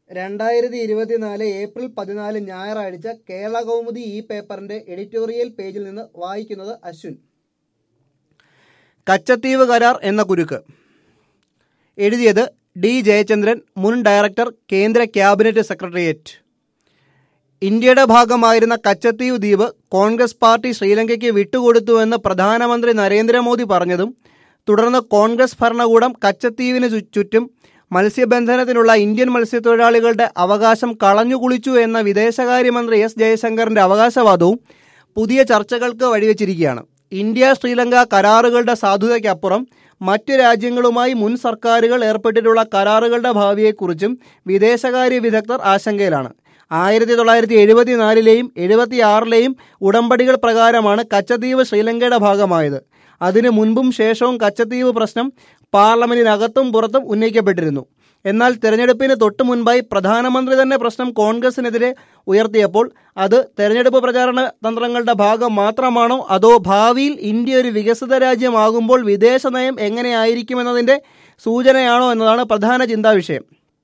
രണ്ടായിരത്തി ഇരുപത്തിനാല് ഏപ്രിൽ പതിനാല് ഞായറാഴ്ച കേരള കൗമുദി ഈ പേപ്പറിന്റെ എഡിറ്റോറിയൽ പേജിൽ നിന്ന് വായിക്കുന്നത് അശ്വിൻ കച്ചത്തീവ് കരാർ എന്ന കുരുക്ക് എഴുതിയത് ഡി ജയചന്ദ്രൻ മുൻ ഡയറക്ടർ കേന്ദ്ര ക്യാബിനറ്റ് സെക്രട്ടേറിയറ്റ് ഇന്ത്യയുടെ ഭാഗമായിരുന്ന കച്ചത്തീവ് ദ്വീപ് കോൺഗ്രസ് പാർട്ടി ശ്രീലങ്കയ്ക്ക് വിട്ടുകൊടുത്തുവെന്ന് പ്രധാനമന്ത്രി നരേന്ദ്രമോദി പറഞ്ഞതും തുടർന്ന് കോൺഗ്രസ് ഭരണകൂടം കച്ചത്തീവിന് ചു- ചുറ്റും മത്സ്യബന്ധനത്തിനുള്ള ഇന്ത്യൻ മത്സ്യത്തൊഴിലാളികളുടെ അവകാശം കളഞ്ഞുകുളിച്ചു എന്ന വിദേശകാര്യമന്ത്രി എസ് ജയശങ്കറിന്റെ അവകാശവാദവും പുതിയ ചർച്ചകൾക്ക് വഴിവെച്ചിരിക്കുകയാണ് ഇന്ത്യ ശ്രീലങ്ക കരാറുകളുടെ സാധുതയ്ക്കപ്പുറം മറ്റ് രാജ്യങ്ങളുമായി മുൻ സർക്കാരുകൾ ഏർപ്പെട്ടിട്ടുള്ള കരാറുകളുടെ ഭാവിയെക്കുറിച്ചും വിദേശകാര്യ വിദഗ്ധർ ആശങ്കയിലാണ് ആയിരത്തി തൊള്ളായിരത്തി എഴുപത്തിനാലിലെയും എഴുപത്തിയാറിലെയും ഉടമ്പടികൾ പ്രകാരമാണ് കച്ചദ്വീപ് ശ്രീലങ്കയുടെ ഭാഗമായത് അതിനു മുൻപും ശേഷവും കച്ചദ്വീപ് പ്രശ്നം പാർലമെന്റിനകത്തും പുറത്തും ഉന്നയിക്കപ്പെട്ടിരുന്നു എന്നാൽ തെരഞ്ഞെടുപ്പിന് തൊട്ടു മുൻപായി പ്രധാനമന്ത്രി തന്നെ പ്രശ്നം കോൺഗ്രസിനെതിരെ ഉയർത്തിയപ്പോൾ അത് തെരഞ്ഞെടുപ്പ് പ്രചാരണ തന്ത്രങ്ങളുടെ ഭാഗം മാത്രമാണോ അതോ ഭാവിയിൽ ഇന്ത്യ ഒരു വികസിത രാജ്യമാകുമ്പോൾ വിദേശ നയം എങ്ങനെയായിരിക്കുമെന്നതിന്റെ സൂചനയാണോ എന്നതാണ് പ്രധാന ചിന്താവിഷയം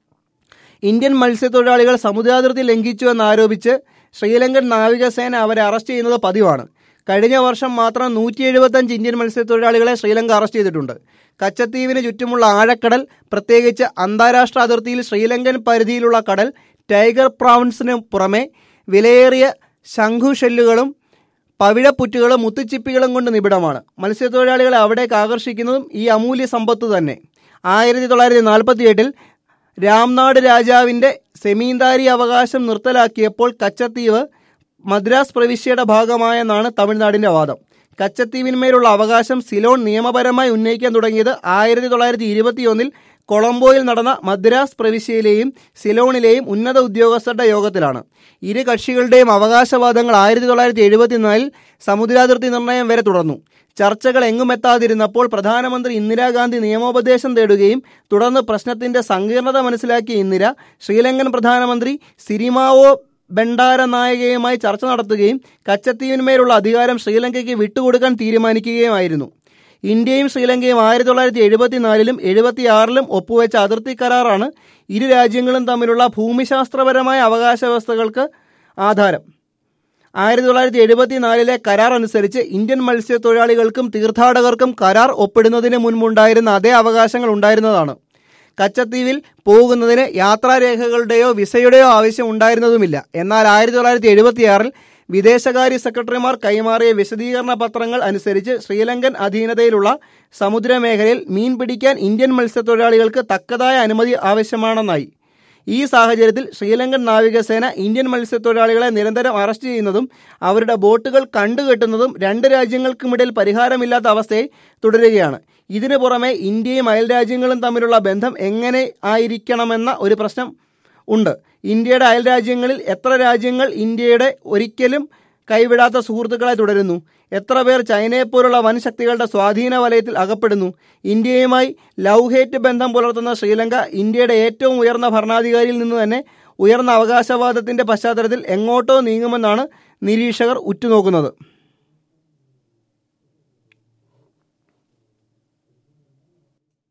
ഇന്ത്യൻ മത്സ്യത്തൊഴിലാളികൾ സമുദ്രാതിർത്തി ലംഘിച്ചു എന്നാരോപിച്ച് ശ്രീലങ്കൻ നാവികസേന അവരെ അറസ്റ്റ് ചെയ്യുന്നത് പതിവാണ് കഴിഞ്ഞ വർഷം മാത്രം നൂറ്റി എഴുപത്തഞ്ച് ഇന്ത്യൻ മത്സ്യത്തൊഴിലാളികളെ ശ്രീലങ്ക അറസ്റ്റ് ചെയ്തിട്ടുണ്ട് കച്ചത്തീവിന് ചുറ്റുമുള്ള ആഴക്കടൽ പ്രത്യേകിച്ച് അന്താരാഷ്ട്ര അതിർത്തിയിൽ ശ്രീലങ്കൻ പരിധിയിലുള്ള കടൽ ടൈഗർ പ്രാവൺസിന് പുറമെ വിലയേറിയ ശംഖുഷെല്ലുകളും പവിഴപ്പുറ്റുകളും മുത്തുച്ചിപ്പികളും കൊണ്ട് നിബിഡമാണ് മത്സ്യത്തൊഴിലാളികളെ അവിടേക്ക് ആകർഷിക്കുന്നതും ഈ അമൂല്യ സമ്പത്ത് തന്നെ ആയിരത്തി തൊള്ളായിരത്തി നാൽപ്പത്തി എട്ടിൽ രാംനാട് രാജാവിന്റെ സെമീന്ദാരി അവകാശം നിർത്തലാക്കിയപ്പോൾ കച്ചത്തീവ് മദ്രാസ് പ്രവിശ്യയുടെ ഭാഗമായെന്നാണ് തമിഴ്നാടിന്റെ വാദം കച്ചത്തീവിന്മേലുള്ള അവകാശം സിലോൺ നിയമപരമായി ഉന്നയിക്കാൻ തുടങ്ങിയത് ആയിരത്തി തൊള്ളായിരത്തി ഇരുപത്തിയൊന്നിൽ കൊളംബോയിൽ നടന്ന മദ്രാസ് പ്രവിശ്യയിലെയും സിലോണിലെയും ഉന്നത ഉദ്യോഗസ്ഥരുടെ യോഗത്തിലാണ് ഇരു കക്ഷികളുടെയും അവകാശവാദങ്ങൾ ആയിരത്തി തൊള്ളായിരത്തി എഴുപത്തിനാലിൽ സമുദ്രാതിർത്തി നിർണയം വരെ തുടർന്നു ചർച്ചകൾ എങ്ങുമെത്താതിരുന്നപ്പോൾ പ്രധാനമന്ത്രി ഇന്ദിരാഗാന്ധി നിയമോപദേശം തേടുകയും തുടർന്ന് പ്രശ്നത്തിന്റെ സങ്കീർണത മനസ്സിലാക്കിയ ഇന്ദിര ശ്രീലങ്കൻ പ്രധാനമന്ത്രി സിരിമാവോ ബണ്ടാരനായകയുമായി ചർച്ച നടത്തുകയും കച്ചത്തീവിന്മേലുള്ള അധികാരം ശ്രീലങ്കയ്ക്ക് വിട്ടുകൊടുക്കാൻ തീരുമാനിക്കുകയുമായിരുന്നു ഇന്ത്യയും ശ്രീലങ്കയും ആയിരത്തി തൊള്ളായിരത്തി എഴുപത്തിനാലിലും എഴുപത്തിയാറിലും ഒപ്പുവെച്ച അതിർത്തി കരാറാണ് ഇരു രാജ്യങ്ങളും തമ്മിലുള്ള ഭൂമിശാസ്ത്രപരമായ അവകാശ വ്യവസ്ഥകൾക്ക് ആധാരം ആയിരത്തി തൊള്ളായിരത്തി എഴുപത്തിനാലിലെ കരാർ അനുസരിച്ച് ഇന്ത്യൻ മത്സ്യത്തൊഴിലാളികൾക്കും തീർത്ഥാടകർക്കും കരാർ ഒപ്പിടുന്നതിന് മുൻപുണ്ടായിരുന്ന അതേ അവകാശങ്ങൾ ഉണ്ടായിരുന്നതാണ് കച്ചത്തീവിൽ പോകുന്നതിന് യാത്രാരേഖകളുടെയോ വിസയുടെയോ ആവശ്യം ഉണ്ടായിരുന്നതുമില്ല എന്നാൽ ആയിരത്തി തൊള്ളായിരത്തി എഴുപത്തിയാറിൽ വിദേശകാര്യ സെക്രട്ടറിമാർ കൈമാറിയ വിശദീകരണ പത്രങ്ങൾ അനുസരിച്ച് ശ്രീലങ്കൻ അധീനതയിലുള്ള സമുദ്രമേഖലയിൽ മീൻ പിടിക്കാൻ ഇന്ത്യൻ മത്സ്യത്തൊഴിലാളികൾക്ക് തക്കതായ അനുമതി ആവശ്യമാണെന്നായി ഈ സാഹചര്യത്തിൽ ശ്രീലങ്കൻ നാവികസേന ഇന്ത്യൻ മത്സ്യത്തൊഴിലാളികളെ നിരന്തരം അറസ്റ്റ് ചെയ്യുന്നതും അവരുടെ ബോട്ടുകൾ കണ്ടുകെട്ടുന്നതും രണ്ട് രാജ്യങ്ങൾക്കുമിടയിൽ പരിഹാരമില്ലാത്ത അവസ്ഥയെ തുടരുകയാണ് ഇതിനു പുറമെ ഇന്ത്യയും അയൽ രാജ്യങ്ങളും തമ്മിലുള്ള ബന്ധം എങ്ങനെ ആയിരിക്കണമെന്ന ഒരു പ്രശ്നം ഉണ്ട് ഇന്ത്യയുടെ അയൽ രാജ്യങ്ങളിൽ എത്ര രാജ്യങ്ങൾ ഇന്ത്യയുടെ ഒരിക്കലും കൈവിടാത്ത സുഹൃത്തുക്കളെ തുടരുന്നു എത്ര പേർ ചൈനയെപ്പോലുള്ള വൻ ശക്തികളുടെ സ്വാധീന വലയത്തിൽ അകപ്പെടുന്നു ഇന്ത്യയുമായി ലവ് ഹേറ്റ് ബന്ധം പുലർത്തുന്ന ശ്രീലങ്ക ഇന്ത്യയുടെ ഏറ്റവും ഉയർന്ന ഭരണാധികാരിയിൽ നിന്ന് തന്നെ ഉയർന്ന അവകാശവാദത്തിന്റെ പശ്ചാത്തലത്തിൽ എങ്ങോട്ടോ നീങ്ങുമെന്നാണ് നിരീക്ഷകർ ഉറ്റുനോക്കുന്നത്